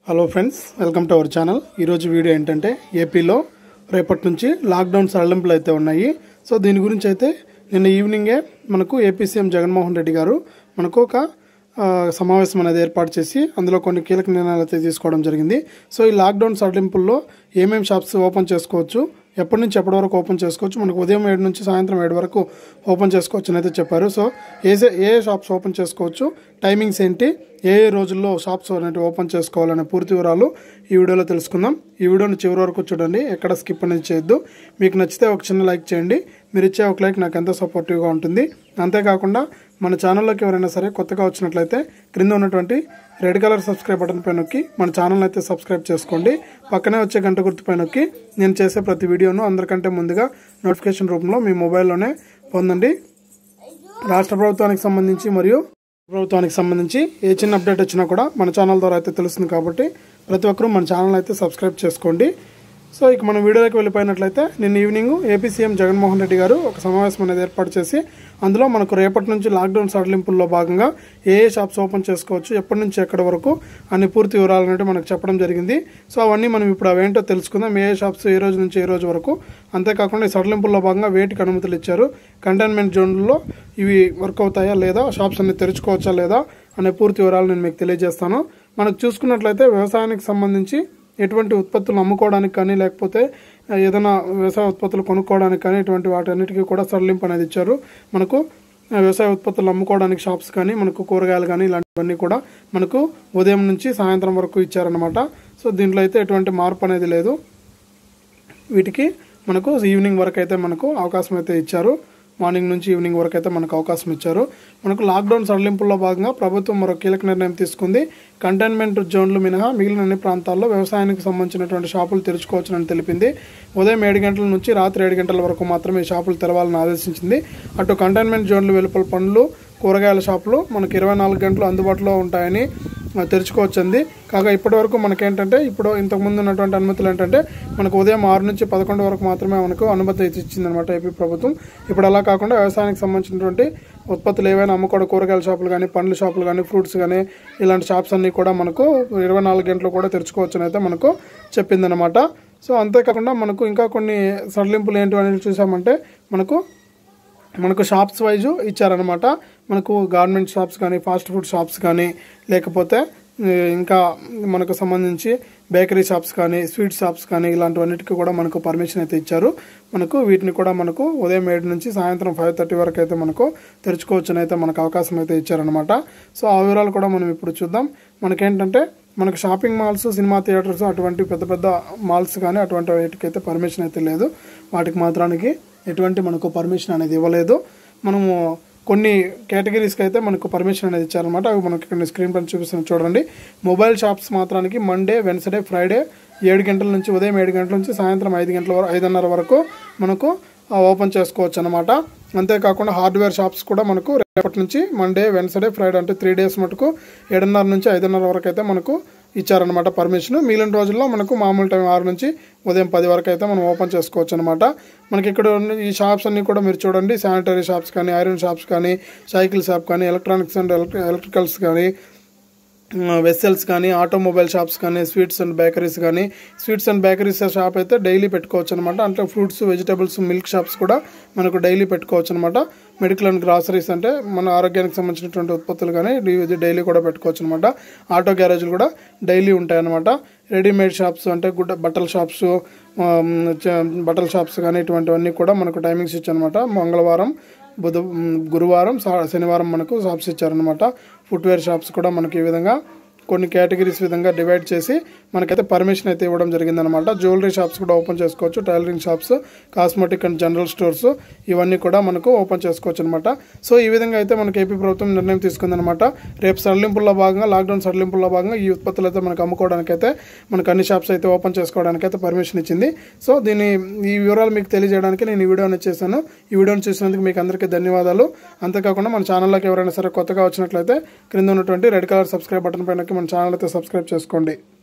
hello friends welcome to our channel ఈరోజు video ఏంటంటే ఏపీలో రేపటి నుంచి లాక్డౌన్ సడలింపులు అయితే ఉన్నాయి సో దీని గురించి అయితే నిన్న ఈవినింగే మనకు ఏపీ సీఎం జగన్మోహన్ రెడ్డి గారు మనకు ఒక ఆ, సమావేశం అనేది ఏర్పాటు చేసి అందులో కొన్ని కీలక నిర్ణయాలు అయితే తీసుకోవడం జరిగింది సో ఈ లాక్డౌన్ సడలింపుల్లో ఏమేమి షాప్స్ ఓపెన్ చేసుకోవచ్చు ఎప్పటి నుంచి ఎప్పటి వరకు ఓపెన్ చేసుకోవచ్చు మనకు ఉదయం ఏడు నుంచి సాయంత్రం ఏడు వరకు ఓపెన్ చేసుకోవచ్చు అని అయితే చెప్పారు సో ఏ ఏ షాప్స్ ఓపెన్ చేసుకోవచ్చు టైమింగ్స్ ఏంటి ఏ ఏ రోజుల్లో షాప్స్ అనేవి ఓపెన్ చేసుకోవాలనే పూర్తి వివరాలు ఈ వీడియోలో తెలుసుకుందాం ఈ వీడియోని చివరి వరకు చూడండి ఎక్కడ స్కిప్ అనేది చేయొద్దు మీకు నచ్చితే ఒక చిన్న లైక్ చేయండి మీరు ఇచ్చే ఒక లైక్ నాకు ఎంతో సపోర్టివ్గా ఉంటుంది అంతేకాకుండా మన ఛానల్లోకి ఎవరైనా సరే కొత్తగా వచ్చినట్లయితే క్రింద ఉన్నటువంటి రెడ్ కలర్ సబ్స్క్రైబ్ బటన్ పై నొక్కి మన ఛానల్ అయితే సబ్స్క్రైబ్ చేసుకోండి పక్కనే వచ్చే గంట గుర్తుపై నొక్కి నేను చేసే ప్రతి వీడియోను అందరికంటే ముందుగా నోటిఫికేషన్ రూపంలో మీ మొబైల్లోనే పొందండి రాష్ట్ర ప్రభుత్వానికి సంబంధించి మరియు ప్రభుత్వానికి సంబంధించి ఏ చిన్న అప్డేట్ వచ్చినా కూడా మన ఛానల్ ద్వారా అయితే తెలుస్తుంది కాబట్టి ప్రతి ఒక్కరూ మన ఛానల్ అయితే సబ్స్క్రైబ్ చేసుకోండి సో ఇక మనం వీడియోలోకి వెళ్ళిపోయినట్లయితే నిన్న evening AP CM Jaganmohan Reddy గారు ఒక సమావేశం అనేది ఏర్పాటు చేసి అందులో మనకు రేపటి నుంచి లాక్డౌన్ సడలింపుల్లో భాగంగా ఏ ఏ షాప్స్ ఓపెన్ చేసుకోవచ్చు ఎప్పటి నుంచి ఎక్కడి వరకు అన్ని పూర్తి వివరాలు అనేవి మనకు చెప్పడం జరిగింది సో అవన్నీ మనం ఇప్పుడు అవేంటో తెలుసుకుందాం ఏ ఏ షాప్స్ ఏ రోజు నుంచి ఏ రోజు వరకు అంతేకాకుండా ఈ సడలింపుల్లో భాగంగా వేటికి అనుమతులు ఇచ్చారు కంటైన్మెంట్ జోన్లలో ఇవి వర్క్ అవుతాయా లేదా షాప్స్ అన్ని తెరుచుకోవచ్చా లేదా అనే పూర్తి వివరాలు నేను మీకు తెలియజేస్తాను మనకు చూసుకున్నట్లయితే వ్యవసాయానికి సంబంధించి ఎటువంటి ఉత్పత్తులు అమ్ముకోవడానికి కానీ లేకపోతే ఏదైనా వ్యవసాయ ఉత్పత్తులు కొనుక్కోవడానికి కానీ ఇటువంటి వాటన్నిటికీ కూడా సడలింపు అనేది ఇచ్చారు మనకు ఆ, వ్యవసాయ ఉత్పత్తులు అమ్ముకోవడానికి షాప్స్ కానీ మనకు కూరగాయలు కానీ ఇలాంటివన్నీ కూడా మనకు ఉదయం నుంచి సాయంత్రం వరకు ఇచ్చారనమాట సో దీంట్లో అయితే ఎటువంటి మార్పు అనేది లేదు వీటికి మనకు ఈవినింగ్ వరకు అయితే మనకు అవకాశం అయితే ఇచ్చారు మార్నింగ్ నుంచి ఈవినింగ్ వరకు అయితే మనకు అవకాశం ఇచ్చారు మనకు లాక్డౌన్ సడలింపుల్లో భాగంగా ప్రభుత్వం మరో కీలక నిర్ణయం తీసుకుంది కంటైన్మెంట్ జోన్లు మినహా మిగిలిన అన్ని ప్రాంతాల్లో వ్యవసాయానికి సంబంధించినటువంటి షాపులు తెరుచుకోవచ్చునని తెలిపింది ఉదయం ఏడు గంటల నుంచి రాత్రి ఏడు గంటల వరకు మాత్రమే ఈ షాపులు తెరవాలని ఆదేశించింది అటు కంటైన్మెంట్ జోన్లు వెలుపల పండ్లు కూరగాయల షాపులు మనకు ఇరవై నాలుగు గంటలు అందుబాటులో ఉంటాయని ఆ, తెరుచుకోవచ్చింది కాగా ఇప్పటి వరకు మనకేంటంటే ఇప్పుడు ఇంతకుముందు ఉన్నటువంటి అనుమతులు ఏంటంటే మనకు ఉదయం ఆరు నుంచి పదకొండు వరకు మాత్రమే మనకు అనుమతి ఇచ్చిందనమాట ఏపీ ప్రభుత్వం ఇప్పుడు అలా కాకుండా వ్యవసాయానికి సంబంధించినటువంటి ఉత్పత్తులు ఏవైనా అమ్ముకోవడం కూరగాయల షాపులు కానీ పండ్ల షాపులు కానీ ఫ్రూట్స్ కానీ ఇలాంటి షాప్స్ అన్నీ కూడా మనకు ఇరవై నాలుగు గంటలు కూడా తెరుచుకోవచ్చని అయితే మనకు చెప్పిందనమాట సో అంతేకాకుండా మనకు ఇంకా కొన్ని సడలింపులు ఏంటి అనేది చూసామంటే మనకు మనకు షాప్స్ వైజు ఇచ్చారనమాట మనకు గార్మెంట్ షాప్స్ కానీ ఫాస్ట్ ఫుడ్ షాప్స్ కానీ లేకపోతే ఆ, ఇంకా మనకు సంబంధించి బేకరీ షాప్స్ కానీ స్వీట్ షాప్స్ కానీ ఇలాంటివన్నిటికీ కూడా మనకు పర్మిషన్ అయితే ఇచ్చారు మనకు వీటిని కూడా మనకు ఉదయం ఏడు నుంచి సాయంత్రం ఫైవ్ థర్టీ వరకు అయితే మనకు తెరుచుకోవచ్చని అయితే మనకు అవకాశం అయితే ఇచ్చారనమాట సో ఆ వివరాలు కూడా మనం ఇప్పుడు చూద్దాం మనకేంటంటే మనకు షాపింగ్ మాల్స్ సినిమా థియేటర్స్ అటువంటి పెద్ద పెద్ద మాల్స్ కానీ అటువంటి వాటికైతే పర్మిషన్ అయితే లేదు వాటికి మాత్రానికి ఎటువంటి మనకు పర్మిషన్ అనేది ఇవ్వలేదు మనము కొన్ని కేటగిరీస్కి అయితే మనకు పర్మిషన్ అనేది ఇచ్చారనమాట అవి మనకి ఇక్కడ స్క్రీన్ పైన చూపిస్తున్నాను చూడండి మొబైల్ షాప్స్ మాత్రానికి మండే వెన్స్డే ఫ్రైడే ఏడు గంటల నుంచి ఉదయం ఏడు గంటల నుంచి సాయంత్రం ఐదు గంటల వరకు ఐదున్నర వరకు మనకు ఆ, ఓపెన్ చేసుకోవచ్చు అనమాట అంతేకాకుండా హార్డ్వేర్ షాప్స్ కూడా మనకు రేపటి నుంచి మండే వెన్స్డే ఫ్రైడే అంటే త్రీ డేస్ మటుకు ఏడున్నర నుంచి ఐదున్నర వరకు అయితే మనకు ఇచ్చారనమాట పర్మిషన్ మిగిలిన రోజుల్లో మనకు మామూలు టైం ఆరు నుంచి ఉదయం పది వరకు అయితే మనం ఓపెన్ చేసుకోవచ్చు అనమాట మనకి ఇక్కడ ఉన్న ఈ షాప్స్ అన్ని కూడా మీరు చూడండి శానిటరీ షాప్స్ కానీ ఐరన్ షాప్స్ కానీ సైకిల్ షాప్ కానీ ఎలక్ట్రానిక్స్ అండ్ ఎలక్ట్రికల్స్ కానీ వెసెల్స్ కానీ ఆటోమొబైల్ షాప్స్ కానీ స్వీట్స్ అండ్ బేకరీస్ కానీ స్వీట్స్ అండ్ బేకరీస్ షాప్ అయితే డైలీ పెట్టుకోవచ్చు అనమాట అంటే ఫ్రూట్స్ వెజిటబుల్స్ మిల్క్ షాప్స్ కూడా మనకు డైలీ పెట్టుకోవచ్చు అనమాట మెడికల్ అండ్ గ్రాసరీస్ అంటే మన ఆరోగ్యానికి సంబంధించినటువంటి ఉత్పత్తులు కానీ ఇది డైలీ కూడా పెట్టుకోవచ్చు అనమాట ఆటో గ్యారేజ్లు కూడా డైలీ ఉంటాయన్నమాట రెడీమేడ్ షాప్స్ అంటే గుడ్డ బట్టల షాప్స్ బట్టల షాప్స్ కానీ ఇటువంటివన్నీ కూడా మనకు టైమింగ్స్ ఇచ్చానమాట మంగళవారం బుధ మ్, గురువారం సా- శనివారం మనకు షాప్స్ ఇచ్చారనమాట ఫుట్వేర్ షాప్స్ కూడా మనకి ఈ విధంగా కొన్ని కేటగిరీస్ విధంగా డివైడ్ చేసి మనకైతే పర్మిషన్ అయితే ఇవ్వడం జరిగిందనమాట జ్యువెలరీ షాప్స్ కూడా ఓపెన్ చేసుకోవచ్చు tailoring shops cosmetic and general stores ఇవన్నీ కూడా మనకు ఓపెన్ చేసుకోవచ్చు అనమాట సో ఈ విధంగా అయితే మనకి ఏపీ ప్రభుత్వం నిర్ణయం తీసుకుందనమాట రేపు సడలింపుల్లో భాగంగా లాక్డౌన్ సడలింపుల్లో భాగంగా ఈ ఉత్పత్తులు అయితే మనకు అమ్ముకోవడానికైతే మనకు అన్ని షాప్స్ అయితే ఓపెన్ చేసుకోవడానికి అయితే పర్మిషన్ ఇచ్చింది సో దీని ఈ వివరాలు మీకు తెలియజేయడానికి నేను ఈ వీడియోని చేశాను ఈ వీడియోని చూసినందుకు మీకు అందరికీ ధన్యవాదాలు అంతేకాకుండా మన ఛానల్లోకి ఎవరైనా సరే కొత్తగా వచ్చినట్లయితే క్రింద ఉన్నటువంటి రెడ్ కలర్ సబ్స్క్రైబ్ బటన్ పైన నొక్కి మన ఛానల్ అయితే సబ్స్క్రైబ్ చేసుకోండి